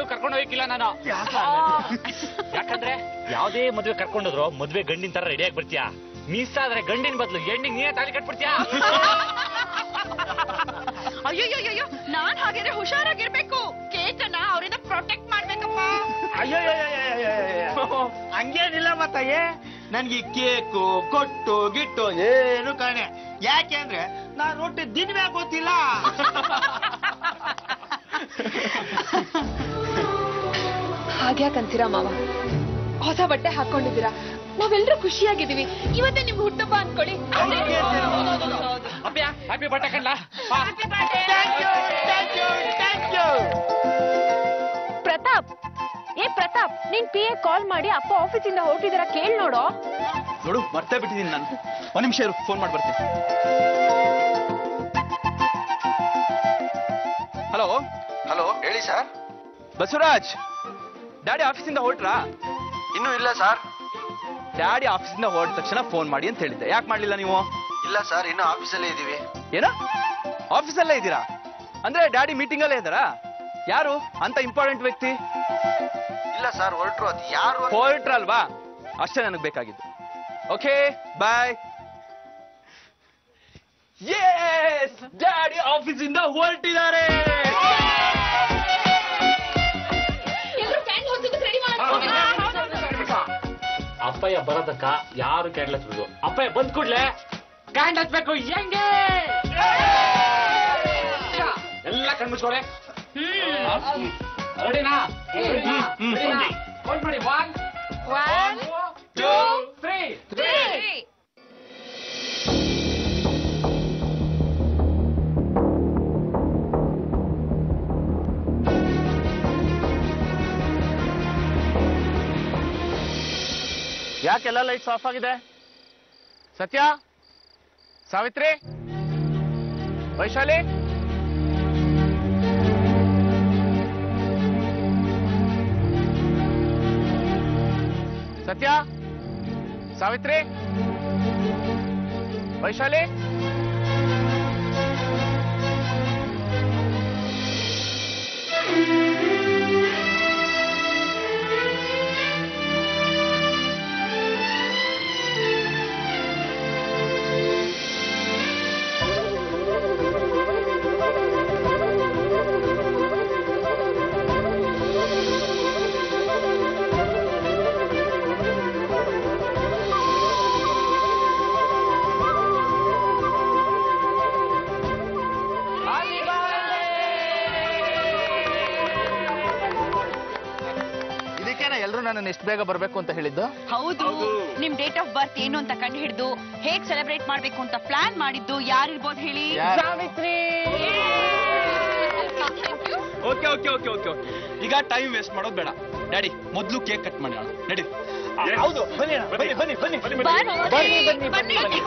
ಮದ್ವೆಗೂ ಕರ್ಕೊಂಡು ಹೋಗಿಲ್ಲ ನಾನು ಯಾಕಂದ್ರೆ ಯಾವ್ದೇ ಮದ್ವೆ ಕರ್ಕೊಂಡೋದ್ರು ಮದ್ವೆ ಗಂಡಿನ ತರ ರೆಡಿ ಆಗಿ ಬರ್ತೀಯಾ ಮಿಸ್ ಆದ್ರೆ ಗಂಡಿನ ಬದಲು ಹೆಣ್ಣಿಗೆ ನೀನೇ ತಾಳಿ ಕಟ್ಬಿಡ್ತೀಯಾ ಅಯ್ಯೋ ನಾನ್ ಹಾಗಿದ್ರೆ ಹುಷಾರಾಗಿರ್ಬೇಕು ಕೇಕನ್ನ ಅವರಿಂದ ಪ್ರೊಟೆಕ್ಟ್ ಮಾಡ್ಬೇಕಪ್ಪ ಅಯ್ಯೋ ಹಂಗೇನಿಲ್ಲ ಮತ್ತಾಗೆ ನನ್ಗೆ ಈ ಕೇಕು ಕೊಟ್ಟು ಗಿಟ್ಟು ಏನು ಕಾಣೆ ಯಾಕೆ ಅಂದ್ರೆ ನಾನು ರೊಟ್ಟಿ ದಿನವೇ ಗೊತ್ತಿಲ್ಲ ಹಾಗ್ಯಾಕಂತೀರಾ ಮಾವ ಹೊಸ ಬಟ್ಟೆ ಹಾಕೊಂಡಿದ್ದೀರಾ ನಾವೆಲ್ಲರೂ ಖುಷಿಯಾಗಿದ್ದೀವಿ ಇವತ್ತೇ ನಿಮ್ ಹುಟ್ಟುಹಬ್ಬ ಅನ್ಕೊಳ್ಳಿ ಅಪ್ಪ್ಯಾ ಹ್ಯಾಪಿ ಬಟ್ಟೆ ಕಣ್ಲ ಪ್ರತಾಪ್ ಏ ಪ್ರತಾಪ್ ನಿನ್ ಪಿ ಎ ಕಾಲ್ ಮಾಡಿ ಅಪ್ಪ ಆಫೀಸಿಂದ ಹೊರಟಿದಾರ ಕೇಳ್ ನೋಡೋ ನೋಡು ಮರ್ತೇ ಬಿಟ್ಟಿದ್ದೀನಿ ನಾನು ಒಂದ್ ನಿಮಿಷ ಇರು ಫೋನ್ ಮಾಡಿ ಬರ್ತೀನಿ ಹಲೋ ಹಲೋ ಹೇಳಿ ಸರ್ ಬಸವರಾಜ್ ಡ್ಯಾಡಿ ಆಫೀಸಿಂದ ಹೊರಟ್ರಾ ಇನ್ನೂ ಇಲ್ಲ ಸರ್ ಡ್ಯಾಡಿ ಆಫೀಸಿಂದ ಹೊರಟ ತಕ್ಷಣ ಫೋನ್ ಮಾಡಿ ಅಂತ ಹೇಳಿದ್ದೆ ಯಾಕೆ ಮಾಡ್ಲಿಲ್ಲ ನೀವು ಇಲ್ಲ ಸರ್ ಇನ್ನೂ ಆಫೀಸಲ್ಲೇ ಇದ್ದೀವಿ ಏನ ಆಫೀಸಲ್ಲೇ ಇದ್ದೀರಾ ಅಂದ್ರೆ ಡ್ಯಾಡಿ ಮೀಟಿಂಗ್ ಅಲ್ಲೇ ಇದ್ದಾರಾ ಯಾರು ಅಂತ ಇಂಪಾರ್ಟೆಂಟ್ ವ್ಯಕ್ತಿ ಇಲ್ಲ ಸರ್ ಹೊರಟ್ರು ಅದು ಯಾರು ಅಂತ- ಹೊರಟ್ರಲ್ವಾ ಅಷ್ಟೇ ನನಗೆ ಬೇಕಾಗಿದ್ದು ಓಕೆ ಬಾಯ್ ಯೇಸ್ ಡ್ಯಾಡಿ ಆಫೀಸಿಂದ ಹೊರಟಿದ್ದಾರೆ ಅಪ್ಪಯ್ಯ ಬರೋದಕ್ಕ ಯಾರು ಕ್ಯಾಂಡಲ್ ಹಚ್ಚೋದು ಅಪ್ಪಯ್ಯ ಬಂದ್ ಕೂಡ್ಲೆ ಕ್ಯಾಂಡಲ್ ಹಚ್ಬೇಕು ಹೆಂಗೆ ಎಲ್ಲ ಕಣ್ಮುಚ್ಕೊಳೆ ರೆಡಿನಾ ಕೌಂಟ್ ಮಾಡಿ ಒನ್ One, ಟೂ ತ್ರೀ ಯಾಕೆಲ್ಲ ಲೈಟ್ಸ್ ಆಫ್ ಆಗಿದೆ ಸತ್ಯ ಸಾವಿತ್ರಿ ವೈಶಾಲಿ ಸತ್ಯ ಸಾವಿತ್ರಿ ವೈಶಾಲಿ ಇದಕ್ಕೇನ ಎಲ್ರು ನನ್ನ ಇಷ್ಟು ಬೇಗ ಬರ್ಬೇಕು ಅಂತ ಹೇಳಿದ್ದು ಹೌದು ನಿಮ್ ಡೇಟ್ ಆಫ್ ಬರ್ತ್ ಏನು ಅಂತ ಕಂಡು ಹಿಡಿದು ಹೇಗ್ ಸೆಲೆಬ್ರೇಟ್ ಮಾಡ್ಬೇಕು ಅಂತ ಪ್ಲಾನ್ ಮಾಡಿದ್ದು ಯಾರಿರ್ಬೋದು ಹೇಳಿ Savitri okay okay okay okay ಈಗ ಟೈಮ್ ವೇಸ್ಟ್ ಮಾಡೋದು ಬೇಡ ಡ್ಯಾಡಿ ಮೊದಲು ಕೇಕ್ ಕಟ್ ಮಾಡೋಣ ನಡಿ ಹೌದು ಬನ್ನಿ ಅಣ್ಣ, ಬನ್ನಿ ಬನ್ನಿ ಬನ್ನಿ ಬನ್ನಿ, ಬನ್ನಿ, ಬನ್ನಿ, ಬನ್ನಿ.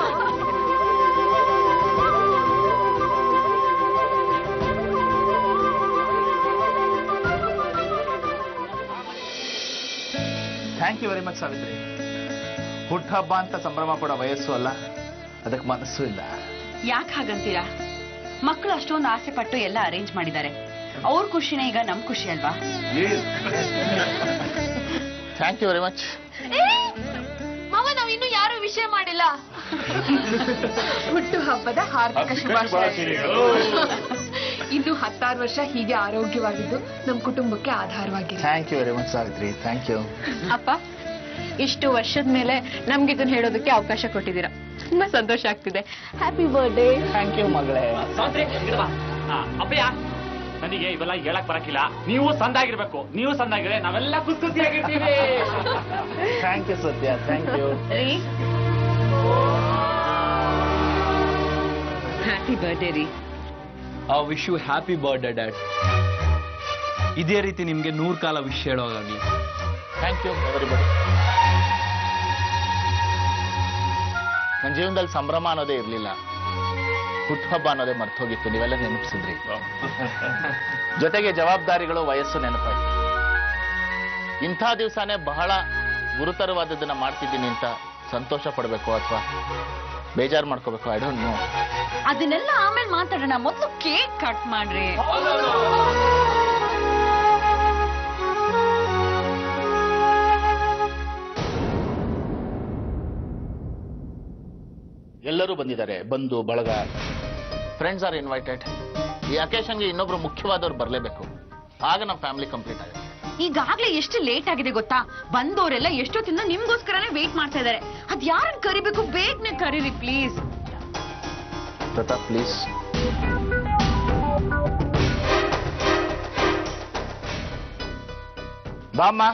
Thank you very much Savitri ಹುಟ್ಟಹಬ್ಬ ಅಂತ ಸಂಭ್ರಮ ಪಡೋ ವಯಸ್ಸು ಅಲ್ಲ ಅದಕ್ಕೆ ಮನಸ್ಸು ಇಲ್ಲ ಯಾಕೆ ಹಾಗಂತೀರಾ ಮಕ್ಕಳು ಅಷ್ಟೊಂದು ಆಸೆ ಪಟ್ಟು ಎಲ್ಲ ಅರೇಂಜ್ ಮಾಡಿದ್ದಾರೆ ಅವ್ರ ಖುಷಿನೇ ಈಗ ನಮ್ ಖುಷಿ ಅಲ್ವಾ ಥ್ಯಾಂಕ್ ಯು ವೆರಿ ಮಚ್ ಮಾವ ನಾವ್ ಇನ್ನು ಯಾರು ವಿಷಯ ಮಾಡಿಲ್ಲ ಹುಟ್ಟು ಹಬ್ಬದ ಹಾರ್ದಿಕ ಶುಭಾಶಯಗಳು ಇನ್ನು ಹತ್ತಾರು ವರ್ಷ ಹೀಗೆ ಆರೋಗ್ಯವಾಗಿದ್ದು ನಮ್ಮ ಕುಟುಂಬಕ್ಕೆ ಆಧಾರವಾಗಿದೆ thank you very much Savitri thank you ಅಪ್ಪ ಇಷ್ಟು ವರ್ಷದ ಮೇಲೆ ನಮ್ಗೆ ಇದನ್ನ ಹೇಳೋದಕ್ಕೆ ಅವಕಾಶ ಕೊಟ್ಟಿದ್ದೀರಾ ತುಂಬಾ ಸಂತೋಷ ಆಗ್ತಿದೆ ಹ್ಯಾಪಿ ಬರ್ಡೇ ಥ್ಯಾಂಕ್ ಯು ಮಗಳೇ ಸಾಂತ್ರಿ ಇಲ್ವಾ? ಆ, ಅಪ್ಪಯ್ಯ ನನಗೆ ಇವೆಲ್ಲ ಹೇಳಕ್ ಬರಕಿಲ್ಲ ನೀವು ಸಂದಾಗಿರ್ಬೇಕು ನೀವು ಸಂದಾಗಿದ್ರೆ ನಾವೆಲ್ಲ ಖುಷಿ ಖುಷಿಯಾಗಿರ್ತೀವಿ thank you Satya thank you ರೀ ಹ್ಯಾಪಿ ಬರ್ಡೇ ರೀ ಆ wish you happy birthday dad ಇದೇ ರೀತಿ ನಿಮ್ಗೆ ನೂರ್ ಕಾಲ ವಿಶ್ ಹೇಳೋಗಾಗಿ ಥ್ಯಾಂಕ್ ಯು ಎವರಿಬಡಿ ನನ್ನ ಜೀವನದಲ್ಲಿ ಸಂಭ್ರಮ ಅನ್ನೋದೇ ಇರಲಿಲ್ಲ ಹುಟ್ಟುಹಬ್ಬ ಅನ್ನೋದೇ ಮರ್ತೋಗಿತ್ತು ನೀವೆಲ್ಲ ನೆನಪಿಸಿದ್ರಿ ಜೊತೆಗೆ ಜವಾಬ್ದಾರಿಗಳು ವಯಸ್ಸು ನೆನಪಾಯ್ತು ಇಂಥ ದಿವಸನೇ ಬಹಳ ಗುರುತರವಾದದ್ದನ್ನ ಮಾಡ್ತಿದ್ದೀನಿ ಅಂತ ಸಂತೋಷ ಪಡಬೇಕು ಅಥವಾ ಬೇಜಾರು ಮಾಡ್ಕೋಬೇಕು ಐ ಡೋಂಟ್ ನೋ ಅದನ್ನೆಲ್ಲ ಆಮೇಲೆ ಮಾತಾಡೋಣ ಮೊದಲು ಕೇಕ್ ಕಟ್ ಮಾಡ್ರಿ ಎಲ್ಲರೂ ಬಂದಿದ್ದಾರೆ ಬಂಧು ಬಳಗ ಫ್ರೆಂಡ್ಸ್ ಆರ್ ಇನ್ವೈಟೆಡ್ ಈ ಅಕೇಶನ್ಗೆ ಇನ್ನೊಬ್ರು ಮುಖ್ಯವಾದವ್ರು ಬರಲೇಬೇಕು ಆಗ ನಮ್ಮ ಫ್ಯಾಮಿಲಿ ಕಂಪ್ಲೀಟ್ ಆಗುತ್ತೆ ಈಗಾಗ್ಲೇ ಎಷ್ಟು ಲೇಟ್ ಆಗಿದೆ ಗೊತ್ತಾ ಬಂದವರೆಲ್ಲ ಎಷ್ಟೊತ್ತಿಂದ ನಿಮ್ಗೋಸ್ಕರನೇ ವೇಟ್ ಮಾಡ್ತಾ ಇದಾರೆ ಅದ್ ಯಾರನ್ನ ಕರಿಬೇಕು ಬೇಗನೆ ಕರೀರಿ ಪ್ಲೀಸ್ ಪ್ರತಾಪ್ ಪ್ಲೀಸ್ ಬಾಮ್ಮ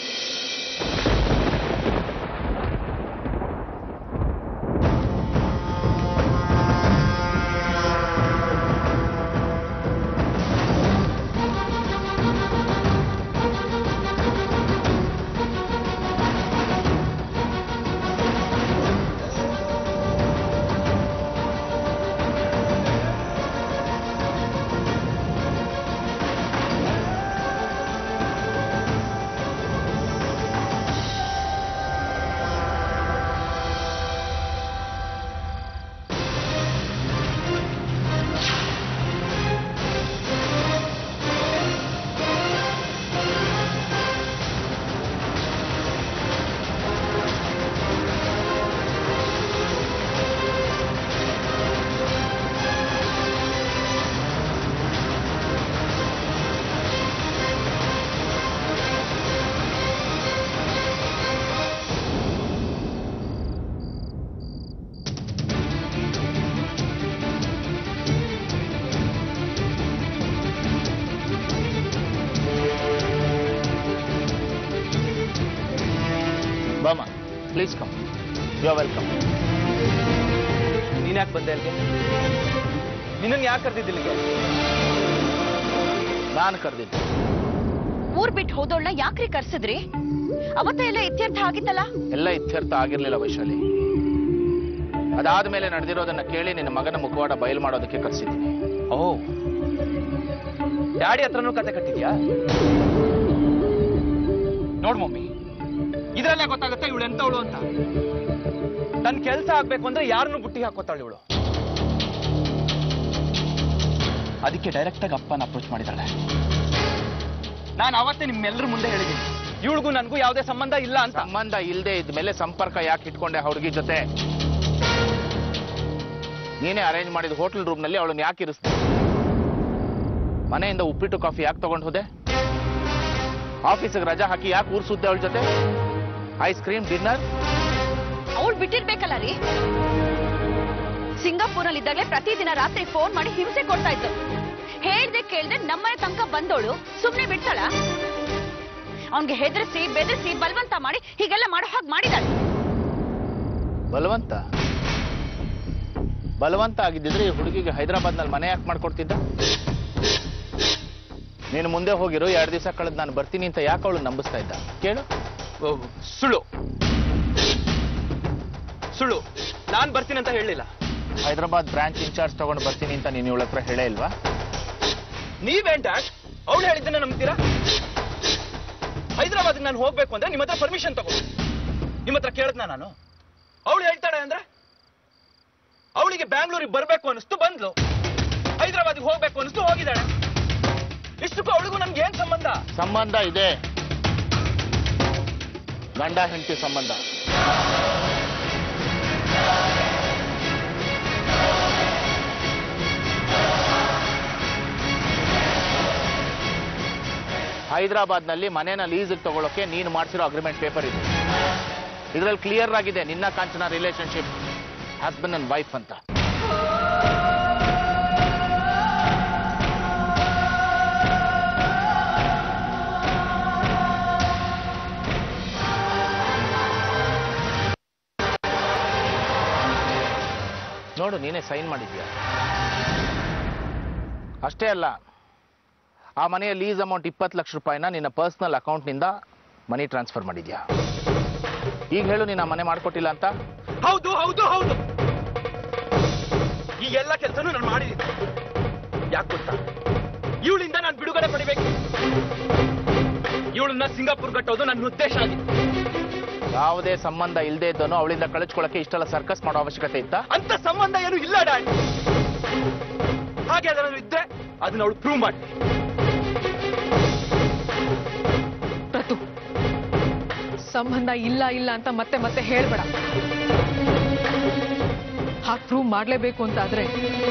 ಬಾಮ್ಮ please come you are welcome ನೀನ್ ಯಾಕೆ ಬಂದೆ ಅಲ್ಲಿಗೆ ನಿನ್ನನ್ನು ಯಾಕೆ ಕರೆದಿದ್ದಿಲ್ಲಿಗೆ ನಾನು ಕರೆದಿದ್ದೆ ಊರ್ ಬಿಟ್ಟು ಹೋದೋಳ್ನ ಯಾಕ್ರಿ ಕರ್ಸಿದ್ರಿ ಅವತ್ತ ಎಲ್ಲ ಇತ್ಯರ್ಥ ಆಗಿತ್ತಲ್ಲ ಎಲ್ಲ ಇತ್ಯರ್ಥ ಆಗಿರ್ಲಿಲ್ಲ ವೈಶಾಲಿ ಅದಾದ್ಮೇಲೆ ನಡೆದಿರೋದನ್ನ ಕೇಳಿ ನಿನ್ನ ಮಗನ ಮುಖವಾಡ ಬಯಲು ಮಾಡೋದಕ್ಕೆ ಕರೆಸಿದ್ದೀನಿ ಓ ಡ್ಯಾಡಿ ಹತ್ರನೂ ಕತೆ ಕಟ್ಟಿದ್ಯಾ ನೋಡ್ ಮಮ್ಮಿ ಇದ್ರಲ್ಲೇ ಗೊತ್ತಾಗುತ್ತೆ ಇವಳು ಎಂತವಳು ಅಂತ ತನ್ನ ಕೆಲಸ ಆಗ್ಬೇಕು ಅಂದ್ರೆ ಯಾರನ್ನು ಬುಟ್ಟಿ ಹಾಕೋತಾಳೆ ಇವಳು ಅದಕ್ಕೆ ಡೈರೆಕ್ಟ್ ಆಗಿ ಅಪ್ಪನ ಅಪ್ರೋಚ್ ಮಾಡಿದಾಳೆ ನಾನು ಅವತ್ತೇ ನಿಮ್ಮೆಲ್ಲರ ಮುಂದೆ ಹೇಳಿದ್ದೀನಿ ಇವಳಿಗೂ ನನಗೂ ಯಾವುದೇ ಸಂಬಂಧ ಇಲ್ಲ ಅಂತ ಸಂಬಂಧ ಇಲ್ಲದೆ ಇದ್ಮೇಲೆ ಸಂಪರ್ಕ ಯಾಕೆ ಇಟ್ಕೊಂಡೆ ಹುಡುಗಿ ಜೊತೆ ನೀನೇ ಅರೇಂಜ್ ಮಾಡಿದ ಹೋಟೆಲ್ ರೂಮ್ ನಲ್ಲಿ ಅವಳನ್ನ ಯಾಕೆ ಇರಿಸ್ದೆ ಮನೆಯಿಂದ ಉಪ್ಪಿಟ್ಟು ಕಾಫಿ ಯಾಕೆ ತಗೊಂಡು ಹೋದೆ ಆಫೀಸಿಗೆ ರಜಾ ಹಾಕಿ ಯಾಕೆ ಊರ್ಸುದ್ದೆ ಅವಳ ಜೊತೆ ಐಸ್ ಕ್ರೀಮ್ ಡಿನ್ನರ್ ಅವಳು ಬಿಟ್ಟಿರ್ಬೇಕಲ್ಲ ರೀ ಸಿಂಗಾಪುರಲ್ಲಿ ಇದ್ದಾಗಲೇ ಪ್ರತಿದಿನ ರಾತ್ರಿ ಫೋನ್ ಮಾಡಿ ಹಿಂಸೆ ಕೊಡ್ತಾ ಇದ್ದು ಹೇಳ್ದೆ ಕೇಳ್ದೆ ನಮ್ಮನೆ ತನಕ ಬಂದವಳು ಸುಮ್ನೆ ಬಿಡ್ತಾಳ ಅವನ್ಗೆ ಹೆದರ್ಸಿ ಬೆದರಿಸಿ ಬಲವಂತ ಮಾಡಿ ಹೀಗೆಲ್ಲ ಮಾಡೋ ಹಾಗೆ ಮಾಡಿದಾಳೆ ಬಲವಂತ ಬಲವಂತ ಆಗಿದ್ದಿದ್ರೆ ಈ ಹುಡುಗಿಗೆ ಹೈದರಾಬಾದ್ ನಲ್ಲಿ ಮನೆ ಯಾಕೆ ಮಾಡ್ಕೊಡ್ತಿದ್ದ ನೀನು ಮುಂದೆ ಹೋಗಿರೋ ಎರಡು ದಿವಸ ಕಳೆದು ನಾನು ಬರ್ತೀನಿ ಅಂತ ಯಾಕೆ ಅವಳು ನಂಬಿಸ್ತಾ ಇದ್ದ ಕೇಳು ಓ, ಸುಳ್ಳು ಸುಳ್ಳು ನಾನ್ ಬರ್ತೀನಿ ಅಂತ ಹೇಳಿಲ್ಲ ಹೈದರಾಬಾದ್ ಬ್ರಾಂಚ್ ಇನ್ಚಾರ್ಜ್ ತಗೊಂಡು ಬರ್ತೀನಿ ಅಂತ ನೀನು ಇವಳ ಹತ್ರ ಹೇಳೇ ಇಲ್ವಾ ನೀವೇನ್ ಡ್ಯಾಡ್ ಅವಳು ಹೇಳಿದ್ದನ್ನ ನಂಬ್ತೀರಾ ಹೈದರಾಬಾದ್ ನಾನು ಹೋಗ್ಬೇಕು ಅಂದ್ರೆ ನಿಮ್ಮ ಹತ್ರ ಪರ್ಮಿಷನ್ ತಗೊಂಡು ನಿಮ್ಮ ಹತ್ರ ಕೇಳದ್ನ ನಾನು ಅವಳು ಹೇಳ್ತಾಳೆ ಅಂದ್ರೆ ಅವಳಿಗೆ ಬ್ಯಾಂಗ್ಳೂರಿಗೆ ಬರ್ಬೇಕು ಅನಿಸ್ತು ಬಂದ್ಲು ಹೈದರಾಬಾದ್ಗೆ ಹೋಗ್ಬೇಕು ಅನಿಸ್ತು ಹೋಗಿದ್ದಾಳೆ ಇಷ್ಟಕ್ಕೂ ಅವಳಿಗೂ ನನ್ಗೆ ಏನ್ ಸಂಬಂಧ ಸಂಬಂಧ ಇದೆ ಗಂಡ ಹೆಂಡತಿ ಸಂಬಂಧ ಹೈದರಾಬಾದ್ನಲ್ಲಿ ಮನೇನ ಲೀಸ್ಗೆ ತಗೊಳ್ಳೋಕೆ ನೀನು ಮಾಡಿಸಿರೋ ಅಗ್ರಿಮೆಂಟ್ ಪೇಪರ್ ಇದೆ ಇದರಲ್ಲಿ ಕ್ಲಿಯರ್ ಆಗಿದೆ ನಿನ್ನ Kanchana relationship husband and wife ಅಂತ ನೋಡು ನೀನೇ ಸೈನ್ ಮಾಡಿದ್ಯಾ ಅಷ್ಟೇ ಅಲ್ಲ ಆ ಮನೆಯ ಲೀಸ್ ಅಮೌಂಟ್ ಇಪ್ಪತ್ತು ಲಕ್ಷ ರೂಪಾಯಿನ ನಿನ್ನ ಪರ್ಸನಲ್ ಅಕೌಂಟ್ನಿಂದ ಮನಿ ಟ್ರಾನ್ಸ್ಫರ್ ಮಾಡಿದ್ಯಾ ಈಗ ಹೇಳು ನೀನು ಆ ಮನೆ ಮಾಡ್ಕೊಟ್ಟಿಲ್ಲ ಅಂತ ಹೌದು ಹೌದು ಹೌದು ಈ ಎಲ್ಲ ಕೆಲಸನೂ ನಾನು ಮಾಡಿದ್ದೀನಿ ಯಾಕೆ ಗೊತ್ತಾ ಇವಳಿಂದ ನಾನು ಬಿಡುಗಡೆ ಪಡಿಬೇಕು ಇವಳನ್ನ ಸಿಂಗಾಪುರ್ ಕಟ್ಟೋದು ನನ್ನ ಉದ್ದೇಶ ಆಗಿತ್ತು ಯಾವುದೇ ಸಂಬಂಧ ಇಲ್ಲದೆ ಇದ್ದನು ಅವಳಿಂದ ಕಳಿಸ್ಕೊಳ್ಳೋಕೆ ಇಷ್ಟೆಲ್ಲ ಸರ್ಕಸ್ ಮಾಡೋ ಅವಶ್ಯಕತೆ ಇತ್ತಾ ಅಂತ ಸಂಬಂಧ ಏನು ಇಲ್ಲ ಡ್ಯಾಡ್ ಹಾಗೆ ಅದನ್ನು ಇದ್ರೆ ಅದನ್ನ ಅವಳು ಪ್ರೂವ್ ಮಾಡಿ ಪ್ರತು ಸಂಬಂಧ ಇಲ್ಲ ಇಲ್ಲ ಅಂತ ಮತ್ತೆ ಮತ್ತೆ ಹೇಳ್ಬೇಡ ಹಾಗೆ ಪ್ರೂವ್ ಮಾಡ್ಲೇಬೇಕು ಅಂತ ಆದ್ರೆ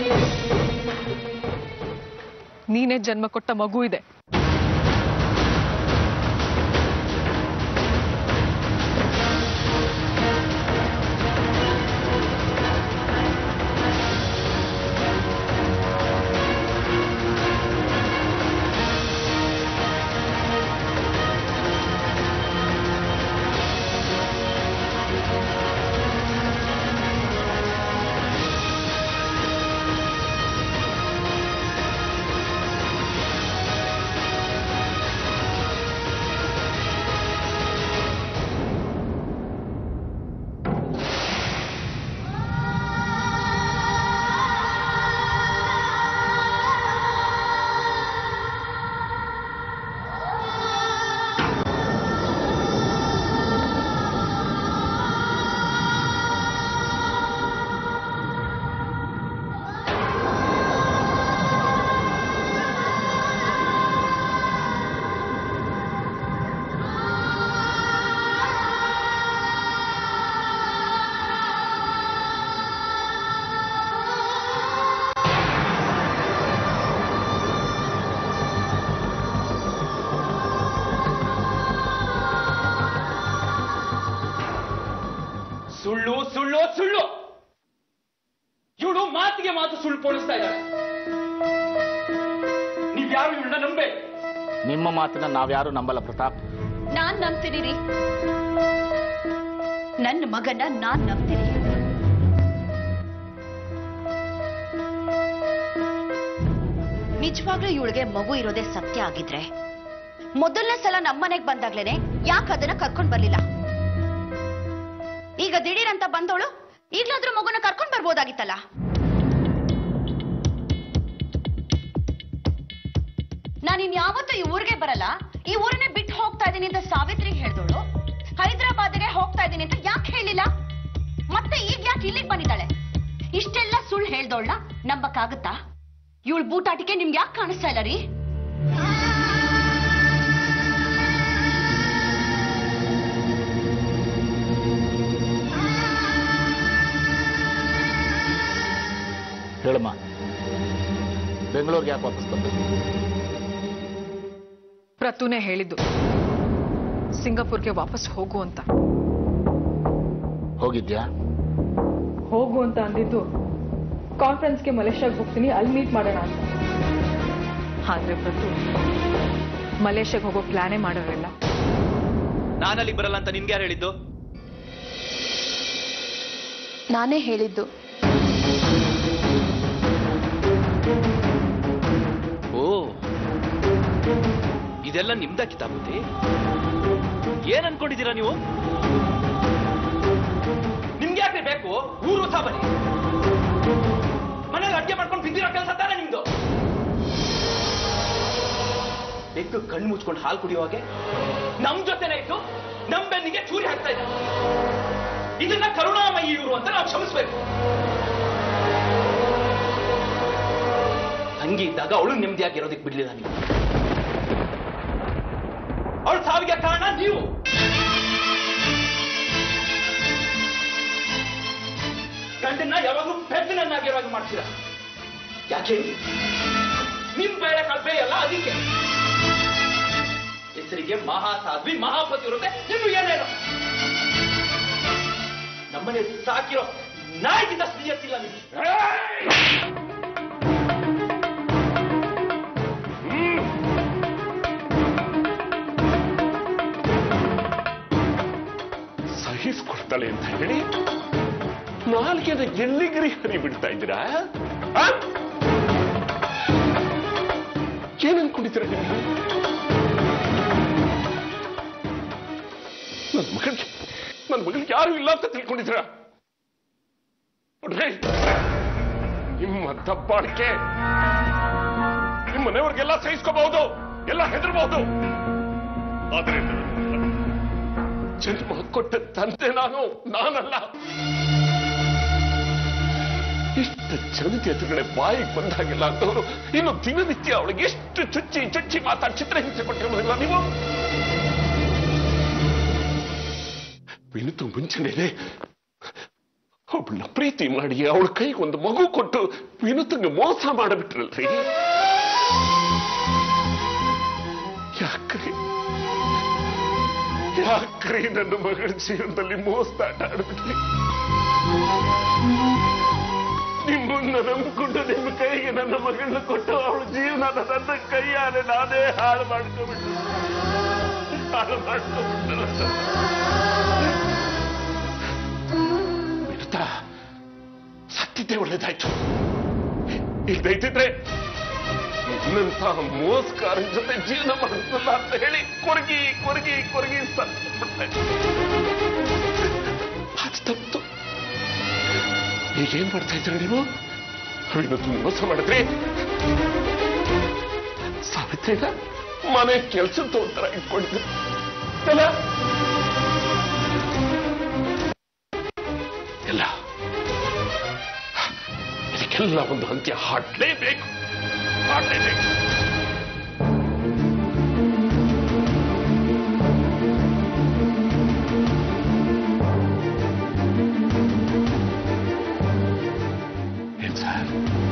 ನೀನೇ ಜನ್ಮ ಕೊಟ್ಟ ಮಗು ಇದೆ ಸುಳ್ಳು ಸುಳ್ಳು ಸುಳ್ಳು ಇವಳು ಮಾತಿಗೆ ಮಾತು ಸುಳ್ಳು ಪೋಣಿಸ್ತಾ ಇದ್ದಾಳೆ ನೀವ್ಯಾರು ಇವಳನ್ನ ನಂಬೆ ನಿಮ್ಮ ಮಾತನ್ನ ನಾವ್ಯಾರು ನಂಬಲ್ಲ ಪ್ರತಾಪ್ ನಾನ್ ನಂಬ್ತೀನಿ ರೀ ನನ್ನ ಮಗನ ನಾನ್ ನಂಬ್ತೀನಿ ನಿಜವಾಗ್ಲೂ ಇವಳಿಗೆ ಮಗು ಇರೋದೇ ಸತ್ಯ ಆಗಿದ್ರೆ ಮೊದಲನೇ ಸಲ ನಮ್ಮನೆಗ್ ಬಂದಾಗ್ಲೇನೆ ಯಾಕೆ ಅದನ್ನ ಕರ್ಕೊಂಡ್ ಬರ್ಲಿಲ್ಲ ಈಗ ದಿಢೀರ್ ಅಂತ ಬಂದವಳು ಈಗ್ಲಾದ್ರೂ ಮಗುನ ಕರ್ಕೊಂಡ್ ಬರ್ಬೋದಾಗಿತ್ತಲ್ಲ ನಾನು ಇನ್ಯಾವತ್ತೂ ಈ ಊರಿಗೆ ಬರಲ್ಲ ಈ ಊರನ್ನೇ ಬಿಟ್ಟು ಹೋಗ್ತಾ ಇದ್ದೀನಿ ಅಂತ ಸಾವಿತ್ರಿಗೆ ಹೇಳ್ದವಳು ಹೈದರಾಬಾದ್ಗೆ ಹೋಗ್ತಾ ಇದ್ದೀನಿ ಅಂತ ಯಾಕೆ ಹೇಳಿಲ್ಲ ಮತ್ತೆ ಈಗ ಯಾಕೆ ಇಲ್ಲಿಗೆ ಬಂದಿದ್ದಾಳೆ ಇಷ್ಟೆಲ್ಲ ಸುಳ್ಳು ಹೇಳ್ದವಳನ್ನ ನಂಬಕ್ಕಾಗತ್ತಾ ಇವಳು ಬೂಟಾಟಿಕೆ ನಿಮ್ಗೆ ಯಾಕೆ ಕಾಣಿಸ್ತಾ ಇಲ್ಲ ರೀ ಹೇಳಮ್ಮ ಬೆಂಗಳೂರಿಗೆ ಯಾಕೆ ವಾಪಸ್ ಬಂದು ಪ್ರತುನೇ ಹೇಳಿದ್ದು ಸಿಂಗಾಪುರ್ಗೆ ವಾಪಸ್ ಹೋಗು ಅಂತ ಹೋಗಿದ್ಯಾ ಹೋಗು ಅಂತ ಅಂದಿದ್ದು ಕಾನ್ಫರೆನ್ಸ್ಗೆ ಮಲೇಷ್ಯಾಗೆ ಹೋಗ್ತೀನಿ ಅಲ್ಲಿ ಮೀಟ್ ಮಾಡೋಣ ಅಂತ ಆದ್ರೆ ಪ್ರತು ಮಲೇಷ್ಯಾಗೆ ಹೋಗೋ ಪ್ಲಾನೇ ಮಾಡೋರಿಲ್ಲ ನಾನು ಅಲ್ಲಿಗೆ ಬರಲ್ಲ ಅಂತ ನಿನ್ಗೆ ಯಾರು ಹೇಳಿದ್ದು ನಾನೇ ಹೇಳಿದ್ದು ಓ ಇದೆಲ್ಲ ನಿಮ್ದ ಕಿತಾಬುದ್ದಿ ಏನ್ ಅನ್ಕೊಂಡಿದ್ದೀರಾ ನೀವು ನಿಮ್ಗೆ ಯಾಕೆ ಬೇಕು ಊರು ಸಹ ಬನ್ನಿ ಮನೇಲಿ ಅಡ್ಗೆ ಮಾಡ್ಕೊಂಡು ಬಿದ್ದಿರೋ ಕೆಲಸ ತಾನೇ ನಿಮ್ದು ಬೆಕ್ಕು ಕಣ್ಣು ಮುಚ್ಕೊಂಡು ಹಾಲು ಕುಡಿಯುವಾಗೆ ನಮ್ ಜೊತೆನೆ ಇದ್ದು ನಮ್ ಬೆನ್ನಿಗೆ ಚೂರಿ ಹಾಕ್ತಾ ಇದ್ದಾರೆ ಇದನ್ನ ಕರುಣಾಮಯಿ ಇವರು ಅಂತ ನಾವು ಕ್ಷಮಿಸ್ಬೇಕು ಹಂಗೆ ಇದ್ದಾಗ ಅವಳು ನೆಮ್ಮದಿಯಾಗಿರೋದಕ್ಕೆ ಬಿಡ್ಲಿಲ್ಲ ನೀವು ಅವಳ ಸಾವಿಗೆ ಕಾರಣ ನೀವು ಗಂಡನ್ನ ಯಾವಾಗಲೂ ಪೆದ್ದನನ್ನಾಗಿರುವಾಗ ಮಾಡ್ತೀರಾ ಯಾಕೆ ನಿಮ್ ಬೇಳೆ ಕಲ್ಪೆ ಅಲ್ಲ ಅದಕ್ಕೆ ಹೆಸರಿಗೆ ಮಹಾಸಾಧ್ವಿ ಮಹಾಪತಿ ಇರುತ್ತೆ ಇನ್ನು ಏನೇನು ನಮ್ಮನೆ ಸಾಕಿರೋ ನಾಯಿಗಿಂತ ಸ್ತ್ರೀಯತ್ತಿಲ್ಲ ನಿಮಗೆ ಸಹಿಸ್ಕೊಡ್ತಾಳೆ ಅಂತ ಹೇಳಿ ನಾಲ್ಗೆನ ಎಲ್ಲಿಗರಿ ಹರಿ ಬಿಡ್ತಾ ಇದ್ದೀರಾ ಆ? ಏನ್ ಅನ್ಕೊಂಡಿದ್ದೀರಾ ನೀವು ನನ್ನ ಮಗಳಿಗೆ ನನ್ನ ಮಗಳಿಗೆ ಯಾರು ಇಲ್ಲ ಅಂತ ತಿಳ್ಕೊಂಡಿದ್ದೀರಾ ನೋಡ್ರಿ ನಿಮ್ಮ ದಬ್ಬಾಳಿಕೆ ನಿಮ್ಮ ಮನೆಯವ್ರಿಗೆಲ್ಲ ಸಹಿಸ್ಕೋಬಹುದು ಎಲ್ಲ ಹೆದರ್ಬಹುದು ಆದ್ರೆ ನನ್ನ ಜನ್ಮ ಕೊಟ್ಟ ತಂದೆ ನಾನು ನಾನಲ್ಲ ಇಷ್ಟು ಜನತೆ ಎದುರುಗಡೆ ಬಾಯಿಗೆ ಬಂದಾಗಿಲ್ಲ ಅಂತವರು ಇನ್ನು ದಿನನಿತ್ಯ ಅವಳಿಗೆ ಎಷ್ಟು ಚುಚ್ಚಿ ಚುಚ್ಚಿ ಮಾತಾಡಿ ಚಿತ್ರಹಿಂಸೆ ಕೊಟ್ಟಿರೋದಿಲ್ಲ ನೀವು ವಿನುತು ಮುಂಚೆನೆ ಅವಳನ್ನ ಪ್ರೀತಿ ಮಾಡಿ ಅವಳ ಕೈಗೆ ಒಂದು ಮಗು ಕೊಟ್ಟು ವಿನೂತಂಗೆ ಮೋಸ ಮಾಡಿಬಿಟ್ರಲ್ರಿ ಯಾಕ್ರಿ ಯಾಕ್ರಿ ನನ್ನ ಮಗಳ ಜೀವನದಲ್ಲಿ ಮೋಸದಾಟ ಆಡ್ಬಿಟ್ರಿ ನಿಮ್ಮನ್ನ ನಂಬಿಕೊಂಡು ನಿಮ್ಮ ಕೈಗೆ ನನ್ನ ಮಗಳನ್ನ ಕೊಟ್ಟು ಅವಳ ಜೀವನ ನನ್ನ ಕೈಯಾರೆ ನಾನೇ ಹಾಳು ಮಾಡ್ಕೊಂಡ್ಬಿಟ್ಟು ಹಾಳು ಮಾಡ್ಕೊಂಡ್ಬಿಟ್ಟಲ್ಲ ವಿನುತಾ ಸತ್ತಿದ್ದೆ ಒಳ್ಳೇದಾಯ್ತು ಇಲ್ದೈತಿದ್ರೆ ನಿನ್ನಂತ ಮೋಸ್ಕಾರ ಜೊತೆ ಜೀವನ ಮಾಡಿಸಲ್ಲ ಅಂತ ಹೇಳಿ ಕೊರಗಿ ಕೊರಗಿ ಕೊರಗಿ ಸತ್ತಿಬಿಟ್ಟೆ ಅದು ತಪ್ಪಿತು ಈಗೇನ್ ಮಾಡ್ತಾ ಇದ್ದೀರ ನೀವು ವಿನೂತ್ ಮೋಸ ಮಾಡಿದ್ರಿ ಸಾವಿತ್ರಿನ ಮನೆ ಕೆಲಸ ತೋತರ ಇಟ್ಕೊಂಡಿದ್ರು ಎಲ್ಲ ಎಲ್ಲ ಇದಕ್ಕೆಲ್ಲ ಒಂದು ಅಂತ್ಯ ಹಾಡ್ಲೇಬೇಕು ಹಾಡ್ಲೇಬೇಕು ಏನ್ ಸರ್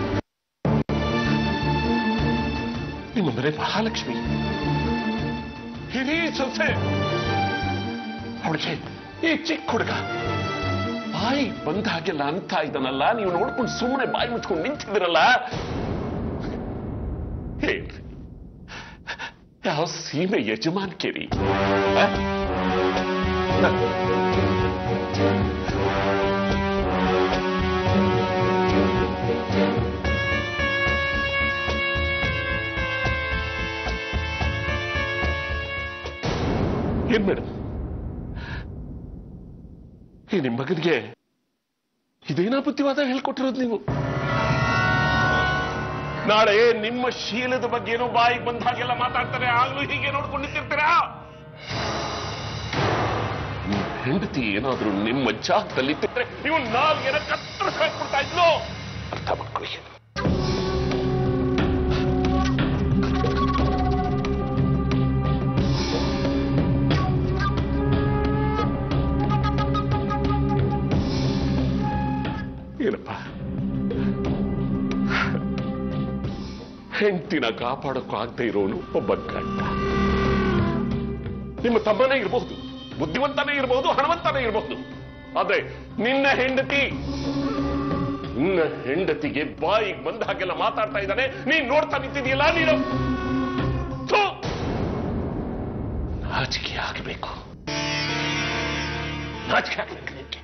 ನಿಮ್ಮ ಮನೆ ಮಹಾಲಕ್ಷ್ಮಿ ಹಿರೀ ಸೊಸೆ ಅವಳಿಗೆ ಈ ಚಿಕ್ಕ ಹುಡುಗ ಬಾಯಿ ಬಂದ ಹಾಗೆಲ್ಲ ಅಂತ ಇದ್ದಾನಲ್ಲ ನೀವು ನೋಡ್ಕೊಂಡು ಸುಮ್ಮನೆ ಬಾಯಿ ಮುಚ್ಕೊಂಡು ನಿಂತಿದ್ದೀರಲ್ಲ ಹೇಳ್ರಿ ಯಾವ ಸೀಮೆ ಯಜಮಾನ್ಕೇರಿ ಆ? ಏನ್ ಮೇಡಮ್ ಈ ನಿಮ್ ಮಗನಿಗೆ ಇದೇನಾ ಬುದ್ಧಿವಾದ ಹೇಳ್ಕೊಟ್ಟಿರೋದು ನೀವು ನಾಳೆ ನಿಮ್ಮ ಶೀಲದ ಬಗ್ಗೆ ಏನೋ ಬಾಯಿಗೆ ಬಂದ ಹಾಗೆಲ್ಲ ಮಾತಾಡ್ತಾರೆ ಆಗ್ಲೂ ಹೀಗೆ ನೋಡ್ಕೊಂಡು ನಿಂತಿರ್ತೀರಾ ನಿಮ್ ಹೆಂಡತಿ ಏನಾದ್ರೂ ನಿಮ್ಮ ಜಾಗದಲ್ಲಿ ಇತ್ತಿದ್ರೆ ನೀವು ನಾಲ್ಗೆನ ಕತ್ತರಿಸಿ ಹಾಕ್ಬಿಡ್ತಾ ಇದ್ಲು ಅರ್ಥ ಮಾಡ್ಕೊಳ್ಳಿ ಏನಪ್ಪ ಹೆಂಡತಿನ ಕಾಪಾಡಕ್ಕೂ ಆಗದೆ ಇರೋನು ಒಬ್ಬ ಗಂಡ ನಿಮ್ಮ ತಮ್ಮನೇ ಇರಬಹುದು ಬುದ್ಧಿವಂತನೇ ಇರಬಹುದು ಹಣವಂತನೇ ಇರಬಹುದು ಆದ್ರೆ ನಿನ್ನ ಹೆಂಡತಿ ನಿನ್ನ ಹೆಂಡತಿಗೆ ಬಾಯಿಗೆ ಬಂದ ಹಾಗೆಲ್ಲ ಮಾತಾಡ್ತಾ ಇದ್ದಾನೆ ನೀನ್ ನೋಡ್ತಾ ನಿಂತಿದೆಯಲ್ಲ ನೀನು ಥು! ನಾಚಿಕೆ ಆಗಬೇಕು ನಾಚಿಕೆ ಆಗ್ಬೇಕು ನಿನಗೆ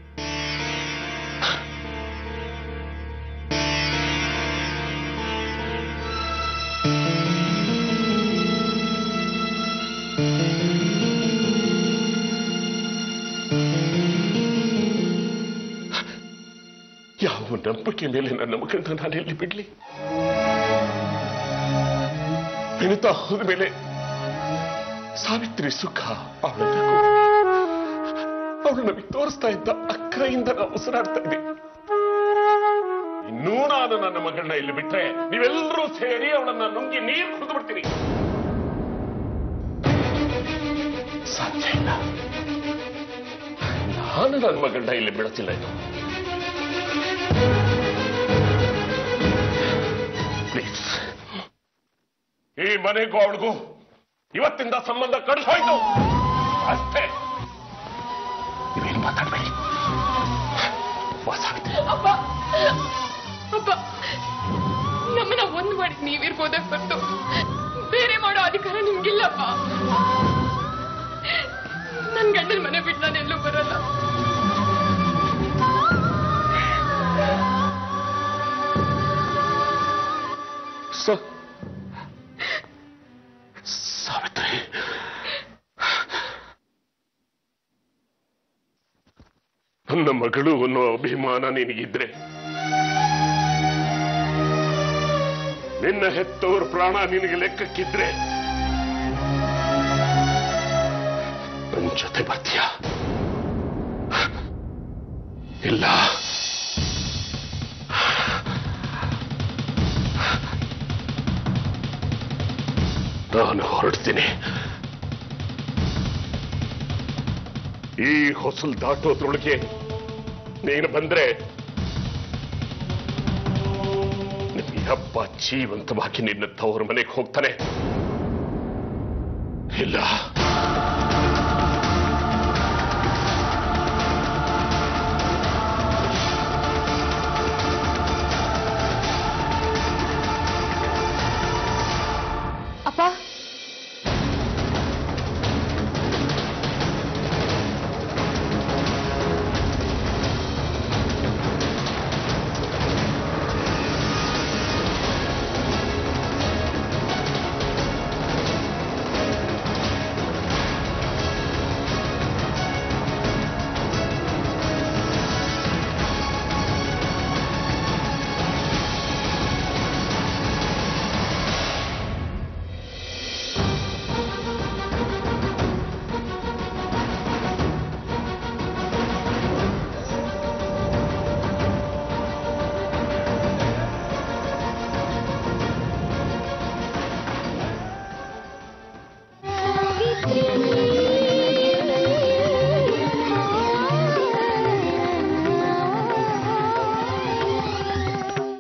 ಯಾವ ನಂಬಿಕೆ ಮೇಲೆ ನನ್ನ ಮಗಳನ್ನ ನಾನು ಎಲ್ಲಿ ಬಿಡ್ಲಿ ವಿನುತಾ ಹೋದ ಮೇಲೆ ಸಾವಿತ್ರಿ ಸುಖ ಅವಳನ್ನ ಅವಳು ನಮಗೆ ತೋರಿಸ್ತಾ ಇದ್ದ ಅಕ್ಕರೆಯಿಂದ ನಾವು ಉಸಿರಾಡ್ತಾ ಇದ್ದೀವಿ ಇನ್ನೂ ನಾನು ನನ್ನ ಮಗಳನ್ನ ಇಲ್ಲಿ ಬಿಟ್ರೆ ನೀವೆಲ್ಲರೂ ಸೇರಿ ಅವಳನ್ನ ನುಂಗಿ ನೀರು ಕುಡಿದು ಬಿಡ್ತೀನಿ ಸಾಧ್ಯ ಇಲ್ಲ ನಾನು ನನ್ನ ಮಗಳನ್ನ ಇಲ್ಲಿ ಬಿಡುತ್ತಿಲ್ಲ ಇದು ಪ್ಲೀಸ್ ಈ ಮನೆಗೂ ಅವಳಿಗೂ ಇವತ್ತಿಂದ ಸಂಬಂಧ ಕಡಿದು ಹೋಯ್ತು ಅಷ್ಟೇ ನೀವೇನು ಮಾತಾಡ್ಬೇಡಿ ವಾಸಾಗುತ್ತೆ ಅಪ್ಪ ಅಪ್ಪ ನಮ್ಮನ್ನ ಒಂದ್ ಮಾಡಿ ನೀವಿರ್ಬೋದೇ ಹೊರತು ಬೇರೆ ಮಾಡೋ ಅಧಿಕಾರ ನಿಮ್ಗಿಲ್ಲಪ್ಪ ನನ್ ಗಂಡನ ಮನೆ ಬಿಟ್ಟು ನಾನು ಎಲ್ಲೂ ಬರಲ್ಲ ಸ ಸಾವಿತ್ರಿ ನನ್ನ ಮಗಳು ಅನ್ನೋ ಅಭಿಮಾನ ನಿನಗಿದ್ರೆ ನಿನ್ನ ಹೆತ್ತವರ ಪ್ರಾಣ ನಿನಗೆ ಲೆಕ್ಕಕ್ಕಿದ್ರೆ ನನ್ನ ಜೊತೆ ಬರ್ತೀಯ ಇಲ್ಲ ನಾನು ಹೊರಡ್ತೀನಿ ಈ ಹೊಸಲು ದಾಟೋದ್ರೊಳಗೆ ನೀನು ಬಂದ್ರೆ ನಿನ್ನ ಹಬ್ಬ ಜೀವಂತವಾಗಿ ನಿನ್ನ ತವರು ಮನೆಗೆ ಹೋಗ್ತಾನೆ ಇಲ್ಲ